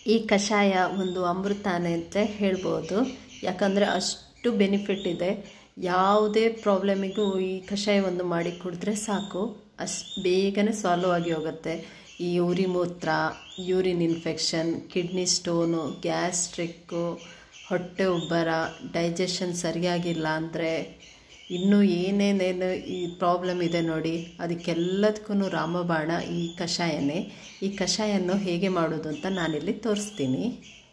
ಈ ಕಷಾಯ ಒಂದು ಅಮೃತಾನೆ ಅಂತ ಹೇಳ್ಬೋದು ಯಾಕಂದರೆ ಅಷ್ಟು ಬೆನಿಫಿಟ್ ಇದೆ ಯಾವುದೇ ಪ್ರಾಬ್ಲಮಿಗೂ ಈ ಕಷಾಯ ಒಂದು ಮಾಡಿ ಕುಡಿದ್ರೆ ಸಾಕು ಅಷ್ಟು ಬೇಗನೆ ಸಾಲ್ವ್ ಆಗಿ ಹೋಗುತ್ತೆ ಈ ಉರಿ ಮೂತ್ರ urine infection kidney stone gastric ಹೊಟ್ಟೆ ಉಬ್ಬರ ಡೈಜೆಷನ್ ಸರಿಯಾಗಿಲ್ಲ ಅಂದರೆ ಇನ್ನೂ ಏನೇನೇನು ಈ ಪ್ರಾಬ್ಲಮ್ ಇದೆ ನೋಡಿ ಅದಕ್ಕೆಲ್ಲದಕ್ಕೂ ರಾಮಬಾಣ ಈ ಕಷಾಯನೇ ಈ ಕಷಾಯನ್ನು ಹೇಗೆ ಮಾಡೋದು ಅಂತ ನಾನಿಲ್ಲಿ ತೋರಿಸ್ತೀನಿ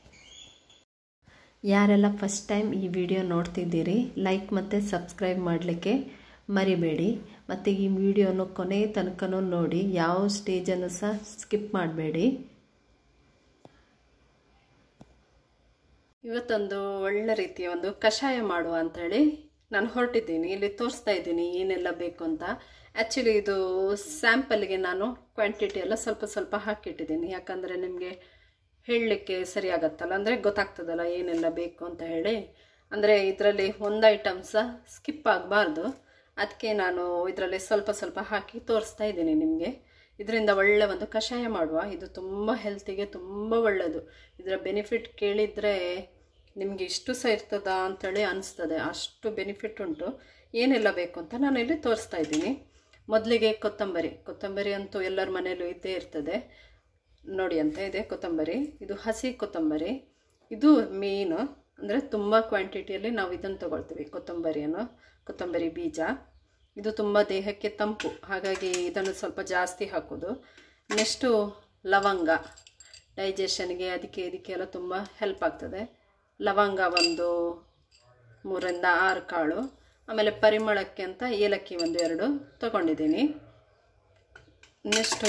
ಯಾರೆಲ್ಲ ಫಸ್ಟ್ ಟೈಮ್ ಈ ವಿಡಿಯೋ ನೋಡ್ತಿದ್ದೀರಿ ಲೈಕ್ ಮತ್ತು ಸಬ್ಸ್ಕ್ರೈಬ್ ಮಾಡಲಿಕ್ಕೆ ಮರಿಬೇಡಿ ಮತ್ತು ಈ ವಿಡಿಯೋನು ಕೊನೆ ತನಕನೂ ನೋಡಿ ಯಾವ ಸ್ಟೇಜನ್ನು ಸಹ ಸ್ಕಿಪ್ ಮಾಡಬೇಡಿ ಇವತ್ತೊಂದು ಒಳ್ಳೆ ರೀತಿಯ ಒಂದು ಕಷಾಯ ಮಾಡುವ ಅಂಥೇಳಿ ನಾನು ಹೊರಟಿದ್ದೀನಿ ಇಲ್ಲಿ ತೋರಿಸ್ತಾ ಇದ್ದೀನಿ ಏನೆಲ್ಲ ಬೇಕು ಅಂತ ಆ್ಯಕ್ಚುಲಿ ಇದು ಸ್ಯಾಂಪಲ್ಗೆ ನಾನು ಕ್ವಾಂಟಿಟಿ ಎಲ್ಲ ಸ್ವಲ್ಪ ಸ್ವಲ್ಪ ಹಾಕಿಟ್ಟಿದ್ದೀನಿ ಯಾಕಂದರೆ ನಿಮಗೆ ಹೇಳಲಿಕ್ಕೆ ಸರಿ ಆಗತ್ತಲ್ಲ ಅಂದರೆ ಗೊತ್ತಾಗ್ತದಲ್ಲ ಏನೆಲ್ಲ ಬೇಕು ಅಂತ ಹೇಳಿ ಅಂದರೆ ಇದರಲ್ಲಿ ಒಂದು ಐಟಮ್ಸ ಸ್ಕಿಪ್ ಆಗಬಾರ್ದು ಅದಕ್ಕೆ ನಾನು ಇದರಲ್ಲಿ ಸ್ವಲ್ಪ ಸ್ವಲ್ಪ ಹಾಕಿ ತೋರಿಸ್ತಾ ಇದ್ದೀನಿ ನಿಮಗೆ ಇದರಿಂದ ಒಳ್ಳೆ ಒಂದು ಕಷಾಯ ಮಾಡುವ ಇದು ತುಂಬ ಹೆಲ್ತಿಗೆ ತುಂಬ ಒಳ್ಳೆಯದು ಇದರ ಬೆನಿಫಿಟ್ ಕೇಳಿದರೆ ನಿಮಗೆ ಇಷ್ಟು ಸಹ ಇರ್ತದಾ ಅಂಥೇಳಿ ಅನಿಸ್ತದೆ ಅಷ್ಟು ಬೆನಿಫಿಟ್ ಉಂಟು ಏನೆಲ್ಲ ಬೇಕು ಅಂತ ನಾನು ಇಲ್ಲಿ ತೋರಿಸ್ತಾ ಇದ್ದೀನಿ ಮೊದಲಿಗೆ ಕೊತ್ತಂಬರಿ ಕೊತ್ತಂಬರಿ ಅಂತೂ ಎಲ್ಲರ ಮನೆಯಲ್ಲೂ ಇದ್ದೇ ಇರ್ತದೆ ನೋಡಿ ಅಂತ ಇದೆ ಕೊತ್ತಂಬರಿ ಇದು ಹಸಿ ಕೊತ್ತಂಬರಿ ಇದು ಮೇಯ್ನು ಅಂದರೆ ತುಂಬ ಕ್ವಾಂಟಿಟಿಯಲ್ಲಿ ನಾವು ಇದನ್ನು ತೊಗೊಳ್ತೀವಿ ಕೊತ್ತಂಬರಿಯನ್ನು ಕೊತ್ತಂಬರಿ ಬೀಜ ಇದು ತುಂಬ ದೇಹಕ್ಕೆ ತಂಪು ಹಾಗಾಗಿ ಇದನ್ನು ಸ್ವಲ್ಪ ಜಾಸ್ತಿ ಹಾಕೋದು ನೆಕ್ಸ್ಟು ಲವಂಗ ಡೈಜೆಷನ್ಗೆ ಅದಕ್ಕೆ ಇದಕ್ಕೆ ಎಲ್ಲ ತುಂಬ ಹೆಲ್ಪ್ ಆಗ್ತದೆ ಲವಂಗ ಒಂದು ಮೂರರಿಂದ ಆರು ಕಾಳು ಆಮೇಲೆ ಪರಿಮಳಕ್ಕೆ ಅಂತ ಏಲಕ್ಕಿ ಒಂದು ಎರಡು ತೊಗೊಂಡಿದ್ದೀನಿ ನೆಕ್ಸ್ಟು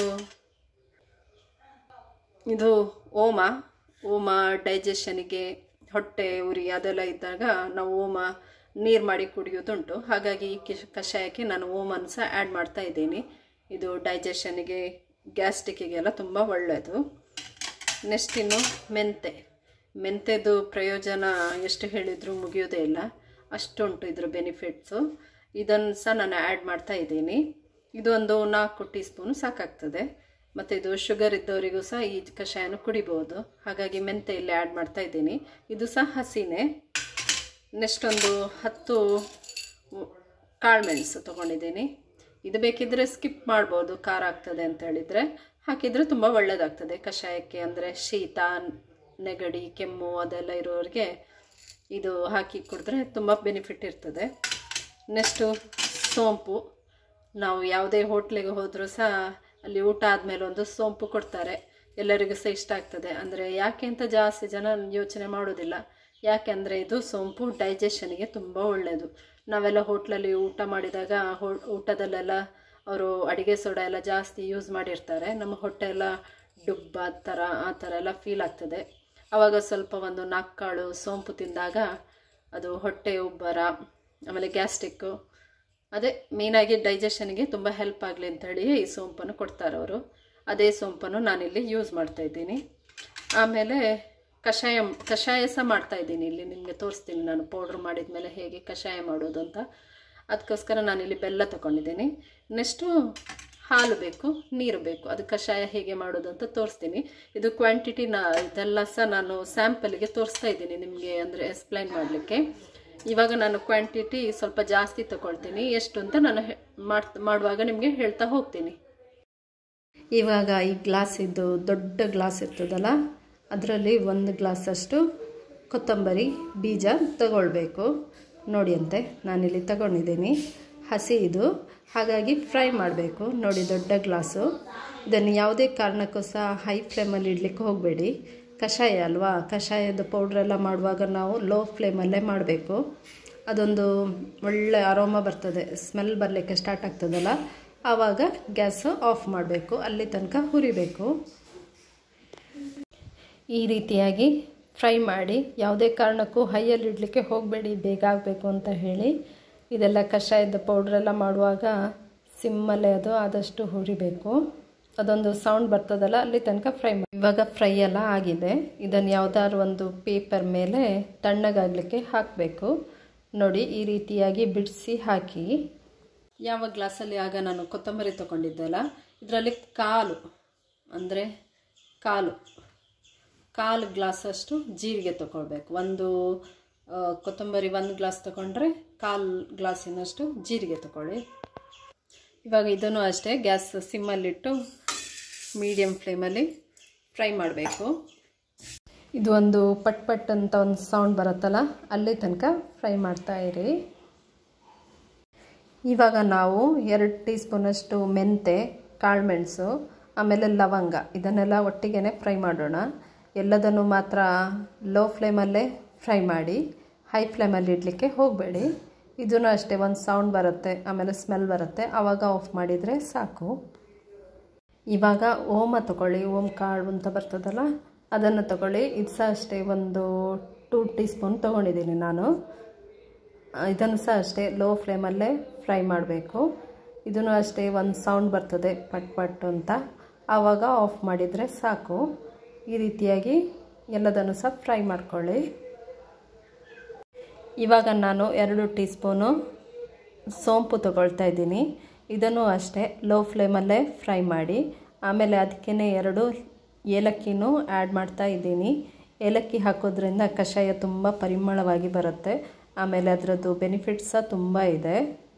ಇದು ಓಮ ಓಮ ಡೈಜೆಷನಿಗೆ ಹೊಟ್ಟೆ ಉರಿ ಅದೆಲ್ಲ ಇದ್ದಾಗ ನಾವು ಓಮ ನೀರು ಮಾಡಿ ಕುಡಿಯೋದುಂಟು ಹಾಗಾಗಿ ಈ ಕಿಶ್ ಕಷಾಯಕ್ಕೆ ನಾನು ಓಮನ್ನು ಸಹ ಆ್ಯಡ್ ಮಾಡ್ತಾ ಇದ್ದೀನಿ ಇದು ಡೈಜೆಷನಿಗೆ ಗ್ಯಾಸ್ಟ್ರಿಕ್ಕಿಗೆಲ್ಲ ತುಂಬ ಒಳ್ಳೆಯದು ನೆಕ್ಸ್ಟ್ ಇನ್ನು ಮೆಂತೆ ಮೆಂತೆದು ಪ್ರಯೋಜನ ಎಷ್ಟು ಹೇಳಿದರೂ ಮುಗಿಯೋದೇ ಇಲ್ಲ ಅಷ್ಟುಂಟು ಇದ್ರ ಬೆನಿಫಿಟ್ಸು ಇದನ್ನು ಸಹ ನಾನು ಆ್ಯಡ್ ಮಾಡ್ತಾ ಇದ್ದೀನಿ ಇದೊಂದು ನಾಲ್ಕು ಟೀ ಸ್ಪೂನು ಸಾಕಾಗ್ತದೆ ಮತ್ತು ಇದು ಶುಗರ್ ಇದ್ದವರಿಗೂ ಸಹ ಈ ಕಷಾಯನ ಕುಡಿಬೋದು ಹಾಗಾಗಿ ಮೆಂತೆ ಇಲ್ಲಿ ಆ್ಯಡ್ ಮಾಡ್ತಾ ಇದ್ದೀನಿ ಇದು ಸಹ ಹಸಿನೇ ನೆಕ್ಸ್ಟ್ ಒಂದು ಹತ್ತು ಕಾಳುಮೆಣಸು ತೊಗೊಂಡಿದ್ದೀನಿ ಇದು ಬೇಕಿದ್ದರೆ ಸ್ಕಿಪ್ ಮಾಡ್ಬೋದು ಖಾರ ಆಗ್ತದೆ ಅಂತ ಹೇಳಿದರೆ ಹಾಕಿದರೆ ತುಂಬ ಒಳ್ಳೆಯದಾಗ್ತದೆ ಕಷಾಯಕ್ಕೆ ಅಂದರೆ ಶೀತ ನೆಗಡಿ ಕೆಮ್ಮು ಅದೆಲ್ಲ ಇರೋರಿಗೆ ಇದು ಹಾಕಿ ಕುಡಿದ್ರೆ ತುಂಬ ಬೆನಿಫಿಟ್ ಇರ್ತದೆ ನೆಕ್ಸ್ಟು ಸೋಂಪು ನಾವು ಯಾವುದೇ ಹೋಟ್ಲಿಗೆ ಹೋದರೂ ಸಹ ಅಲ್ಲಿ ಊಟ ಆದಮೇಲೆ ಒಂದು ಸೋಂಪು ಕೊಡ್ತಾರೆ ಎಲ್ಲರಿಗೂ ಸಹ ಇಷ್ಟ ಆಗ್ತದೆ ಅಂದರೆ ಯಾಕೆ ಅಂತ ಜಾಸ್ತಿ ಜನ ಯೋಚನೆ ಮಾಡೋದಿಲ್ಲ ಯಾಕೆ ಅಂದರೆ ಇದು ಸೋಂಪು ಡೈಜೆಷನಿಗೆ ತುಂಬ ಒಳ್ಳೆಯದು ನಾವೆಲ್ಲ ಹೋಟ್ಲಲ್ಲಿ ಊಟ ಮಾಡಿದಾಗ ಹೋ ಊಟದಲ್ಲೆಲ್ಲ ಅವರು ಅಡುಗೆ ಸೋಡಾ ಎಲ್ಲ ಜಾಸ್ತಿ ಯೂಸ್ ಮಾಡಿರ್ತಾರೆ ನಮ್ಮ ಹೊಟ್ಟೆ ಎಲ್ಲ ಡುಬ್ಬ ಥರ ಆ ಥರ ಎಲ್ಲ ಫೀಲ್ ಆಗ್ತದೆ ಆವಾಗ ಸ್ವಲ್ಪ ಒಂದು ನಾಲ್ಕು ಕಾಳು ಸೋಂಪು ತಿಂದಾಗ ಅದು ಹೊಟ್ಟೆ ಉಬ್ಬರ ಆಮೇಲೆ ಗ್ಯಾಸ್ಟ್ರಿಕ್ಕು ಅದೇ ಮೇಯ್ನಾಗಿ ಡೈಜೆಷನ್ಗೆ ತುಂಬ ಹೆಲ್ಪ್ ಆಗಲಿ ಅಂತೇಳಿ ಈ ಸೋಂಪನ್ನು ಕೊಡ್ತಾರೆ ಅವರು ಅದೇ ಸೋಂಪನ್ನು ನಾನಿಲ್ಲಿ ಯೂಸ್ ಮಾಡ್ತಾಯಿದ್ದೀನಿ ಆಮೇಲೆ ಕಷಾಯ ಕಷಾಯ ಸಹ ಮಾಡ್ತಾಯಿದ್ದೀನಿ ಇಲ್ಲಿ ನಿಮಗೆ ತೋರಿಸ್ತೀನಿ ನಾನು ಪೌಡ್ರ್ ಮಾಡಿದ ಮೇಲೆ ಹೇಗೆ ಕಷಾಯ ಮಾಡೋದು ಅಂತ ಅದಕ್ಕೋಸ್ಕರ ನಾನಿಲ್ಲಿ ಬೆಲ್ಲ ತೊಗೊಂಡಿದ್ದೀನಿ ನೆಕ್ಸ್ಟು ಹಾಲು ಬೇಕು ನೀರು ಬೇಕು ಅದು ಕಷಾಯ ಹೇಗೆ ಮಾಡೋದು ಅಂತ ತೋರಿಸ್ತೀನಿ ಇದು ಕ್ವಾಂಟಿಟಿ ನಾ ಇದೆಲ್ಲ ಸಹ ನಾನು ಸ್ಯಾಂಪಲ್ಗೆ ತೋರಿಸ್ತಾ ಇದ್ದೀನಿ ನಿಮಗೆ ಅಂದರೆ ಎಕ್ಸ್ಪ್ಲೈನ್ ಮಾಡಲಿಕ್ಕೆ ಇವಾಗ ನಾನು ಕ್ವಾಂಟಿಟಿ ಸ್ವಲ್ಪ ಜಾಸ್ತಿ ತಗೊಳ್ತೀನಿ ಎಷ್ಟು ಅಂತ ನಾನು ಮಾಡ್ ಮಾಡುವಾಗ ನಿಮಗೆ ಹೇಳ್ತಾ ಹೋಗ್ತೀನಿ ಇವಾಗ ಈ ಗ್ಲಾಸ್ ಇದ್ದು ದೊಡ್ಡ ಗ್ಲಾಸ್ ಇರ್ತದಲ್ಲ ಅದರಲ್ಲಿ ಒಂದು ಗ್ಲಾಸಷ್ಟು ಕೊತ್ತಂಬರಿ ಬೀಜ ತಗೊಳ್ಬೇಕು ನೋಡಿ ಅಂತೆ ನಾನಿಲ್ಲಿ ತಗೊಂಡಿದ್ದೀನಿ ಹಸಿ ಇದು ಹಾಗಾಗಿ ಫ್ರೈ ಮಾಡಬೇಕು ನೋಡಿ ದೊಡ್ಡ ಗ್ಲಾಸು ಇದನ್ನು ಯಾವುದೇ ಕಾರಣಕ್ಕೂ ಸಹ ಹೈ ಫ್ಲೇಮಲ್ಲಿ ಇಡಲಿಕ್ಕೆ ಹೋಗಬೇಡಿ ಕಷಾಯ ಅಲ್ವಾ ಕಷಾಯದ ಪೌಡ್ರೆಲ್ಲ ಮಾಡುವಾಗ ನಾವು ಲೋ ಫ್ಲೇಮಲ್ಲೇ ಮಾಡಬೇಕು ಅದೊಂದು ಒಳ್ಳೆ ಅರೋಮ ಬರ್ತದೆ ಸ್ಮೆಲ್ ಬರಲಿಕ್ಕೆ ಸ್ಟಾರ್ಟ್ ಆಗ್ತದಲ್ಲ ಆವಾಗ ಗ್ಯಾಸು ಆಫ್ ಮಾಡಬೇಕು ಅಲ್ಲಿ ತನಕ ಹುರಿಬೇಕು ಈ ರೀತಿಯಾಗಿ ಫ್ರೈ ಮಾಡಿ ಯಾವುದೇ ಕಾರಣಕ್ಕೂ ಹೈಯಲ್ಲಿ ಇಡಲಿಕ್ಕೆ ಹೋಗಬೇಡಿ ಬೇಗ ಆಗಬೇಕು ಅಂತ ಹೇಳಿ ಇದೆಲ್ಲ ಕಷಾಯದ ಪೌಡ್ರೆಲ್ಲ ಮಾಡುವಾಗ ಸಿಮ್ಮಲ್ಲೇ ಅದು ಆದಷ್ಟು ಹುರಿಬೇಕು ಅದೊಂದು ಸೌಂಡ್ ಬರ್ತದಲ್ಲ ಅಲ್ಲಿ ತನಕ ಫ್ರೈ ಮಾಡಿ ಇವಾಗ ಫ್ರೈ ಎಲ್ಲ ಆಗಿದೆ ಇದನ್ನು ಯಾವುದಾದ್ರು ಒಂದು ಪೇಪರ್ ಮೇಲೆ ತಣ್ಣಗಾಗಲಿಕ್ಕೆ ಹಾಕಬೇಕು ನೋಡಿ ಈ ರೀತಿಯಾಗಿ ಬಿಡಿಸಿ ಹಾಕಿ ಯಾವ ಗ್ಲಾಸಲ್ಲಿ ಆಗ ನಾನು ಕೊತ್ತಂಬರಿ ತೊಗೊಂಡಿದ್ದೆಲ್ಲ ಇದರಲ್ಲಿ ಕಾಲು ಅಂದರೆ ಕಾಲು ಕಾಲು ಗ್ಲಾಸಷ್ಟು ಜೀರಿಗೆ ತಗೊಳ್ಬೇಕು ಒಂದು ಆ, ಕೊತ್ತಂಬರಿ ಒಂದು ಗ್ಲಾಸ್ ತಗೊಂಡ್ರೆ ಕಾಲು ಗ್ಲಾಸಿನಷ್ಟು ಜೀರಿಗೆ ತಗೊಳ್ಳಿ ಇವಾಗ ಇದನ್ನು ಅಷ್ಟೇ ಗ್ಯಾಸ್ ಸಿಮ್ಮಲ್ಲಿಟ್ಟು ಮೀಡಿಯಮ್ ಫ್ಲೇಮಲ್ಲಿ ಫ್ರೈ ಮಾಡಬೇಕು ಇದು ಒಂದು ಪಟ್ ಪಟ್ ಅಂತ ಒಂದು ಸೌಂಡ್ ಬರುತ್ತಲ್ಲ ಅಲ್ಲಿ ತನಕ ಫ್ರೈ ಮಾಡ್ತಾ ಇರಿ ಇವಾಗ ನಾವು ಎರಡು ಟೀ ಸ್ಪೂನಷ್ಟು ಮೆಂತೆ ಕಾಳುಮೆಣಸು ಆಮೇಲೆ ಲವಂಗ ಇದನ್ನೆಲ್ಲ ಒಟ್ಟಿಗೆ ಫ್ರೈ ಮಾಡೋಣ ಎಲ್ಲದನ್ನು ಮಾತ್ರ ಲೋ ಫ್ಲೇಮಲ್ಲೇ ಫ್ರೈ ಮಾಡಿ ಹೈ ಫ್ಲೇಮಲ್ಲಿ ಇಡಲಿಕ್ಕೆ ಹೋಗಬೇಡಿ ಇದೂ ಅಷ್ಟೇ ಒಂದು ಸೌಂಡ್ ಬರುತ್ತೆ ಆಮೇಲೆ ಸ್ಮೆಲ್ ಬರುತ್ತೆ ಆವಾಗ ಆಫ್ ಮಾಡಿದರೆ ಸಾಕು ಇವಾಗ ಓಮ ತಗೊಳ್ಳಿ ಓಮ್ ಕಾಳು ಅಂತ ಬರ್ತದಲ್ಲ ಅದನ್ನು ತಗೊಳ್ಳಿ ಇದು ಸಹ ಅಷ್ಟೇ ಒಂದು ಟೂ ಟೀ ಸ್ಪೂನ್ ತೊಗೊಂಡಿದ್ದೀನಿ ನಾನು ಇದನ್ನು ಸಹ ಅಷ್ಟೇ ಲೋ ಫ್ಲೇಮಲ್ಲೇ ಫ್ರೈ ಮಾಡಬೇಕು ಇದನ್ನು ಅಷ್ಟೇ ಒಂದು ಸೌಂಡ್ ಬರ್ತದೆ ಪಟ್ ಪಟ್ ಅಂತ ಆವಾಗ ಆಫ್ ಮಾಡಿದರೆ ಸಾಕು ಈ ರೀತಿಯಾಗಿ ಎಲ್ಲದನ್ನು ಸಹ ಫ್ರೈ ಮಾಡ್ಕೊಳ್ಳಿ ಇವಾಗ ನಾನು ಎರಡು ಟೀ ಸ್ಪೂನು ಸೋಂಪು ತಗೊಳ್ತಾ ಇದ್ದೀನಿ ಇದನ್ನು ಅಷ್ಟೇ ಲೋ ಫ್ಲೇಮಲ್ಲೇ ಫ್ರೈ ಮಾಡಿ ಆಮೇಲೆ ಅದಕ್ಕೇ ಎರಡು ಏಲಕ್ಕಿನೂ ಆ್ಯಡ್ ಮಾಡ್ತಾ ಇದ್ದೀನಿ ಏಲಕ್ಕಿ ಹಾಕೋದ್ರಿಂದ ಕಷಾಯ ತುಂಬ ಪರಿಮಳವಾಗಿ ಬರುತ್ತೆ ಆಮೇಲೆ ಅದರದ್ದು ಬೆನಿಫಿಟ್ಸ್ ಸಹ ತುಂಬ ಇದೆ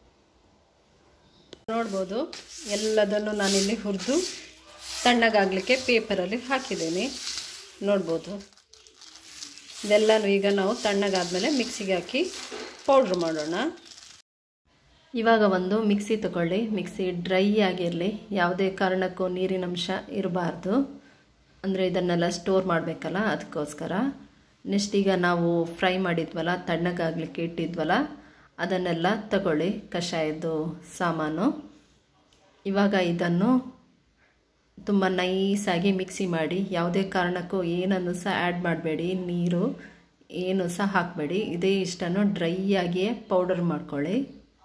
ನೋಡ್ಬೋದು ಎಲ್ಲದನ್ನು ನಾನಿಲ್ಲಿ ಹುರಿದು ತಣ್ಣಗಾಗಲಿಕ್ಕೆ ಪೇಪರಲ್ಲಿ ಹಾಕಿದ್ದೀನಿ ನೋಡ್ಬೋದು ಇದೆಲ್ಲನೂ ಈಗ ನಾವು ತಣ್ಣಗಾದ್ಮೇಲೆ ಮಿಕ್ಸಿಗೆ ಹಾಕಿ ಪೌಡ್ರ್ ಮಾಡೋಣ ಇವಾಗ ಒಂದು ಮಿಕ್ಸಿ ತಗೊಳ್ಳಿ ಮಿಕ್ಸಿ ಡ್ರೈ ಆಗಿರಲಿ ಯಾವುದೇ ಕಾರಣಕ್ಕೂ ನೀರಿನಂಶ ಇರಬಾರ್ದು ಅಂದರೆ ಇದನ್ನೆಲ್ಲ ಸ್ಟೋರ್ ಮಾಡಬೇಕಲ್ಲ ಅದಕ್ಕೋಸ್ಕರ ನೆಕ್ಸ್ಟ್ ಈಗ ನಾವು ಫ್ರೈ ಮಾಡಿದ್ವಲ್ಲ ತಣ್ಣಗಾಗಲಿಕ್ಕೆ ಇಟ್ಟಿದ್ವಲ್ಲ ಅದನ್ನೆಲ್ಲ ತಗೊಳ್ಳಿ ಕಷಾಯದ್ದು ಸಾಮಾನು ಇವಾಗ ಇದನ್ನು ತುಂಬ ನೈಸಾಗಿ ಮಿಕ್ಸಿ ಮಾಡಿ ಯಾವುದೇ ಕಾರಣಕ್ಕೂ ಏನನ್ನು ಸಹ ಆ್ಯಡ್ ಮಾಡಬೇಡಿ ನೀರು ಏನು ಸಹ ಹಾಕಬೇಡಿ ಇದೇ ಇಷ್ಟನ್ನು ಡ್ರೈ ಆಗಿಯೇ ಪೌಡರ್ ಮಾಡ್ಕೊಳ್ಳಿ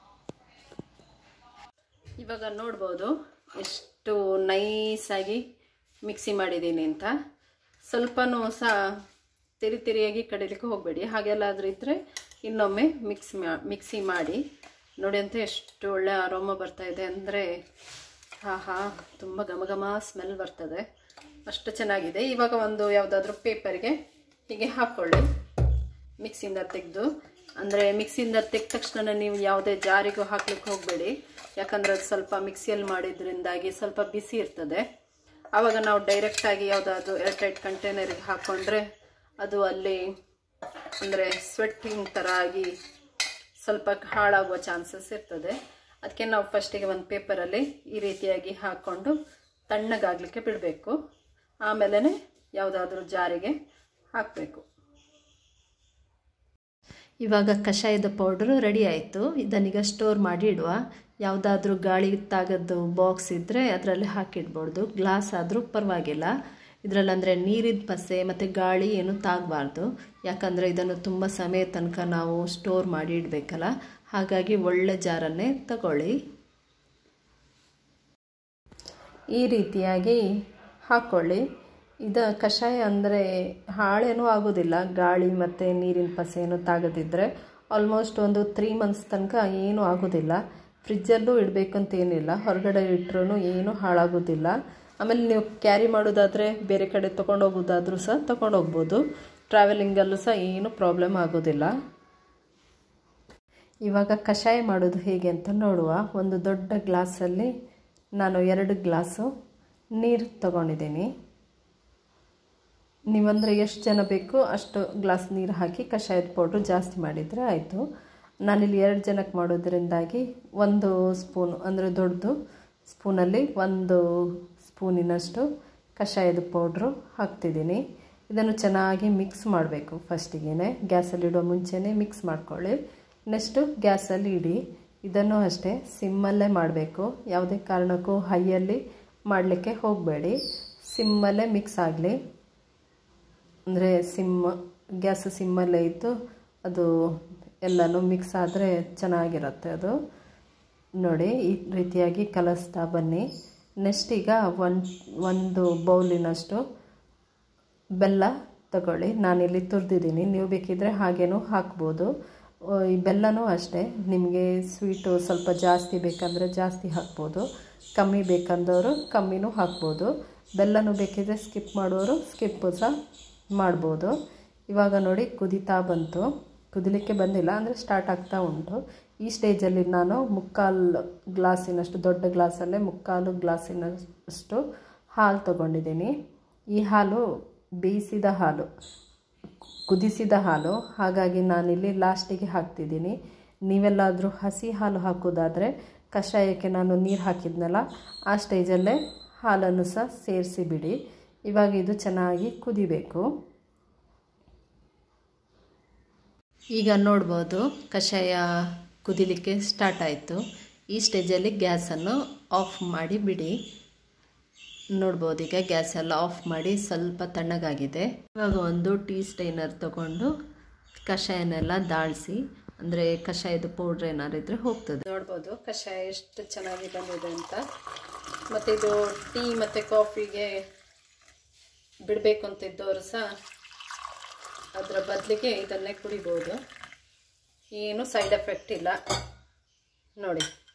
ಇವಾಗ ನೋಡ್ಬೋದು ಎಷ್ಟು ನೈಸಾಗಿ ಮಿಕ್ಸಿ ಮಾಡಿದ್ದೀನಿ ಅಂತ ಸ್ವಲ್ಪನೂ ಸಹ ತಿರಿ ತಿರಿಯಾಗಿ ಕಡಿಲಿಕ್ಕೆ ಹೋಗಬೇಡಿ ಹಾಗೆಲ್ಲಾದರೂ ಇದ್ದರೆ ಇನ್ನೊಮ್ಮೆ ಮಿಕ್ಸ್ ಮಾ ಮಿಕ್ಸಿ ಮಾಡಿ ನೋಡಿ ಅಂತ ಎಷ್ಟು ಒಳ್ಳೆ ಆರೋಮ ಬರ್ತಾ ಇದೆ ಅಂದರೆ ಹಾ ಹಾ ತುಂಬ ಘಮ ಘಮ ಸ್ಮೆಲ್ ಬರ್ತದೆ ಅಷ್ಟು ಚೆನ್ನಾಗಿದೆ ಇವಾಗ ಒಂದು ಯಾವುದಾದ್ರೂ ಪೇಪರ್ಗೆ ಹೀಗೆ ಹಾಕ್ಕೊಳ್ಳಿ ಮಿಕ್ಸಿಯಿಂದ ತೆಗೆದು ಅಂದರೆ ಮಿಕ್ಸಿಯಿಂದ ತೆಗೆದ ತಕ್ಷಣ ನೀವು ಯಾವುದೇ ಜಾರಿಗೂ ಹಾಕ್ಲಿಕ್ಕೆ ಹೋಗಬೇಡಿ ಯಾಕಂದರೆ ಅದು ಸ್ವಲ್ಪ ಮಿಕ್ಸಿಯಲ್ಲಿ ಮಾಡಿದ್ರಿಂದಾಗಿ ಸ್ವಲ್ಪ ಬಿಸಿ ಇರ್ತದೆ ಆವಾಗ ನಾವು ಡೈರೆಕ್ಟಾಗಿ ಯಾವುದಾದ್ರೂ ಏರ್ಟೈಟ್ ಕಂಟೈನರಿಗೆ ಹಾಕ್ಕೊಂಡ್ರೆ ಅದು ಅಲ್ಲಿ ಅಂದರೆ ಸ್ವೆಟ್ಟಿಂಗ್ ಥರ ಆಗಿ ಸ್ವಲ್ಪ ಹಾಳಾಗುವ ಚಾನ್ಸಸ್ ಇರ್ತದೆ ಅದಕ್ಕೆ ನಾವು ಫಸ್ಟಿಗೆ ಒಂದು ಪೇಪರಲ್ಲಿ ಈ ರೀತಿಯಾಗಿ ಹಾಕ್ಕೊಂಡು ತಣ್ಣಗಾಗಲಿಕ್ಕೆ ಬಿಡಬೇಕು ಆಮೇಲೆ ಯಾವುದಾದ್ರೂ ಜಾರಿಗೆ ಹಾಕಬೇಕು ಇವಾಗ ಕಷಾಯದ ಪೌಡ್ರು ರೆಡಿ ಆಯಿತು ಇದನ್ನೀಗ ಸ್ಟೋರ್ ಮಾಡಿ ಇಡುವ ಯಾವುದಾದ್ರೂ ಗಾಳಿ ತಾಗದ್ದು ಬಾಕ್ಸ್ ಇದ್ದರೆ ಅದರಲ್ಲಿ ಹಾಕಿಡ್ಬೋದು ಗ್ಲಾಸ್ ಆದರೂ ಪರವಾಗಿಲ್ಲ ಇದರಲ್ಲಿ ಅಂದರೆ ನೀರಿನ ಪಸೆ ಮತ್ತು ಗಾಳಿ ಏನು ತಾಗಬಾರ್ದು ಯಾಕಂದರೆ ಇದನ್ನು ತುಂಬ ಸಮಯ ತನಕ ನಾವು ಸ್ಟೋರ್ ಮಾಡಿ ಇಡಬೇಕಲ್ಲ ಹಾಗಾಗಿ ಒಳ್ಳೆ ಜಾರನ್ನೇ ತಗೊಳ್ಳಿ ಈ ರೀತಿಯಾಗಿ ಹಾಕ್ಕೊಳ್ಳಿ ಇದು ಕಷಾಯ ಅಂದರೆ ಹಾಳೇನೂ ಆಗೋದಿಲ್ಲ ಗಾಳಿ ಮತ್ತು ನೀರಿನ ಪಸೆ ಏನು ತಾಗದಿದ್ದರೆ ಆಲ್ಮೋಸ್ಟ್ ಒಂದು ತ್ರೀ ಮಂತ್ಸ್ ತನಕ ಏನೂ ಆಗೋದಿಲ್ಲ ಫ್ರಿಜ್ಜಲ್ಲೂ ಇಡಬೇಕಂತ ಏನಿಲ್ಲ ಹೊರಗಡೆ ಇಟ್ಟರೂ ಏನೂ ಹಾಳಾಗೋದಿಲ್ಲ ಆಮೇಲೆ ನೀವು ಕ್ಯಾರಿ ಮಾಡೋದಾದರೆ ಬೇರೆ ಕಡೆ ತೊಗೊಂಡೋಗೋದಾದರೂ ಸಹ ತೊಗೊಂಡೋಗ್ಬೋದು ಟ್ರಾವೆಲಿಂಗಲ್ಲೂ ಸಹ ಏನೂ ಪ್ರಾಬ್ಲಮ್ ಆಗೋದಿಲ್ಲ ಇವಾಗ ಕಷಾಯ ಮಾಡೋದು ಹೇಗೆ ಅಂತ ನೋಡುವ ಒಂದು ದೊಡ್ಡ ಗ್ಲಾಸಲ್ಲಿ ನಾನು ಎರಡು ಗ್ಲಾಸು ನೀರು ತಗೊಂಡಿದ್ದೀನಿ ನೀವಂದರೆ ಎಷ್ಟು ಜನ ಬೇಕು ಅಷ್ಟು ಗ್ಲಾಸ್ ನೀರು ಹಾಕಿ ಕಷಾಯದ ಪೌಡ್ರು ಜಾಸ್ತಿ ಮಾಡಿದರೆ ಆಯಿತು ನಾನಿಲ್ಲಿ ಎರಡು ಜನಕ್ಕೆ ಮಾಡೋದ್ರಿಂದಾಗಿ ಒಂದು ಸ್ಪೂನು ಅಂದರೆ ದೊಡ್ಡದು ಸ್ಪೂನಲ್ಲಿ ಒಂದು ಸ್ಪೂನಿನಷ್ಟು ಕಷಾಯದ ಪೌಡ್ರು ಹಾಕ್ತಿದ್ದೀನಿ ಇದನ್ನು ಚೆನ್ನಾಗಿ ಮಿಕ್ಸ್ ಮಾಡಬೇಕು ಫಸ್ಟಿಗೆ ಗ್ಯಾಸಲ್ಲಿ ಇಡೋ ಮುಂಚೆನೇ ಮಿಕ್ಸ್ ಮಾಡ್ಕೊಳ್ಳಿ ನೆಕ್ಸ್ಟು ಗ್ಯಾಸಲ್ಲಿ ಇಡಿ ಇದನ್ನು ಅಷ್ಟೇ ಸಿಮ್ಮಲ್ಲೇ ಮಾಡಬೇಕು ಯಾವುದೇ ಕಾರಣಕ್ಕೂ ಹೈಯಲ್ಲಿ ಮಾಡಲಿಕ್ಕೆ ಹೋಗಬೇಡಿ ಸಿಮ್ಮಲ್ಲೇ ಮಿಕ್ಸ್ ಆಗಲಿ ಅಂದರೆ ಸಿಮ್ ಗ್ಯಾಸ್ ಸಿಮ್ಮಲ್ಲೇ ಇದ್ದು ಅದು ಎಲ್ಲನೂ ಮಿಕ್ಸ್ ಆದರೆ ಚೆನ್ನಾಗಿರುತ್ತೆ ಅದು ನೋಡಿ ಈ ರೀತಿಯಾಗಿ ಕಲಿಸ್ತಾ ಬನ್ನಿ ನೆಕ್ಸ್ಟ್ ಈಗ ಒಂದು ಒಂದು ಬೌಲಿನಷ್ಟು ಬೆಲ್ಲ ತಗೊಳ್ಳಿ ನಾನಿಲ್ಲಿ ತುರಿದಿದ್ದೀನಿ ನೀವು ಬೇಕಿದ್ದರೆ ಹಾಗೇನೂ ಹಾಕ್ಬೋದು ಈ ಬೆಲ್ಲನೂ ಅಷ್ಟೇ ನಿಮಗೆ ಸ್ವೀಟು ಸ್ವಲ್ಪ ಜಾಸ್ತಿ ಬೇಕಂದರೆ ಜಾಸ್ತಿ ಹಾಕ್ಬೋದು ಕಮ್ಮಿ ಬೇಕಂದವರು ಕಮ್ಮಿನೂ ಹಾಕ್ಬೋದು ಬೆಲ್ಲನೂ ಬೇಕಿದ್ರೆ ಸ್ಕಿಪ್ ಮಾಡೋರು ಸ್ಕಿಪ್ಪು ಸಹ ಮಾಡ್ಬೋದು ಇವಾಗ ನೋಡಿ ಕುದೀತಾ ಬಂತು ಕುದಿಲಿಕ್ಕೆ ಬಂದಿಲ್ಲ ಅಂದರೆ ಸ್ಟಾರ್ಟ್ ಆಗ್ತಾ ಉಂಟು ಈ ಸ್ಟೇಜಲ್ಲಿ ನಾನು ಮುಕ್ಕಾಲು ಗ್ಲಾಸಿನಷ್ಟು ದೊಡ್ಡ ಗ್ಲಾಸಲ್ಲೇ ಮುಕ್ಕಾಲು ಗ್ಲಾಸಿನಷ್ಟು ಹಾಲು ತೊಗೊಂಡಿದ್ದೀನಿ ಈ ಹಾಲು ಬೇಯಿಸಿದ ಹಾಲು ಕುದಿಸಿದ ಹಾಲು ಹಾಗಾಗಿ ನಾನಿಲ್ಲಿ ಲಾಸ್ಟಿಗೆ ಹಾಕ್ತಿದ್ದೀನಿ ನೀವೆಲ್ಲಾದರೂ ಹಸಿ ಹಾಲು ಹಾಕೋದಾದರೆ ಕಷಾಯಕ್ಕೆ ನಾನು ನೀರು ಹಾಕಿದ್ನಲ್ಲ ಆ ಸ್ಟೇಜಲ್ಲೇ ಹಾಲನ್ನು ಸಹ ಸೇರಿಸಿ ಬಿಡಿ ಇವಾಗ ಇದು ಚೆನ್ನಾಗಿ ಕುದಿಬೇಕು ಈಗ ನೋಡ್ಬೋದು ಕಷಾಯ ಕುದಿಲಿಕ್ಕೆ ಸ್ಟಾರ್ಟ್ ಆಯಿತು ಈ ಸ್ಟೇಜಲ್ಲಿ ಗ್ಯಾಸನ್ನು ಆಫ್ ಮಾಡಿ ಬಿಡಿ ನೋಡ್ಬೋದು ಈಗ ಗ್ಯಾಸ್ ಎಲ್ಲ ಆಫ್ ಮಾಡಿ ಸ್ವಲ್ಪ ತಣ್ಣಗಾಗಿದೆ ಇವಾಗ ಒಂದು ಟೀ ಸ್ಟೈನರ್ ತಗೊಂಡು ಕಷಾಯನೆಲ್ಲ ದಾಳಿಸಿ ಅಂದರೆ ಕಷಾಯದ ಪೌಡ್ರ್ ಏನಾರು ಇದ್ದರೆ ಹೋಗ್ತದೆ ನೋಡ್ಬೋದು ಕಷಾಯ ಎಷ್ಟು ಚೆನ್ನಾಗಿ ಬಂದಿದೆ ಅಂತ ಮತ್ತು ಇದು ಟೀ ಮತ್ತು ಕಾಫಿಗೆ ಬಿಡಬೇಕು ಅಂತ ಇದ್ದವರು ಸಹ ಅದರ ಬದಲಿಗೆ ಇದನ್ನೇ ಕುಡಿಬೋದು ಏನು ಸೈಡ್ ಎಫೆಕ್ಟ್ ಇಲ್ಲ ನೋಡಿ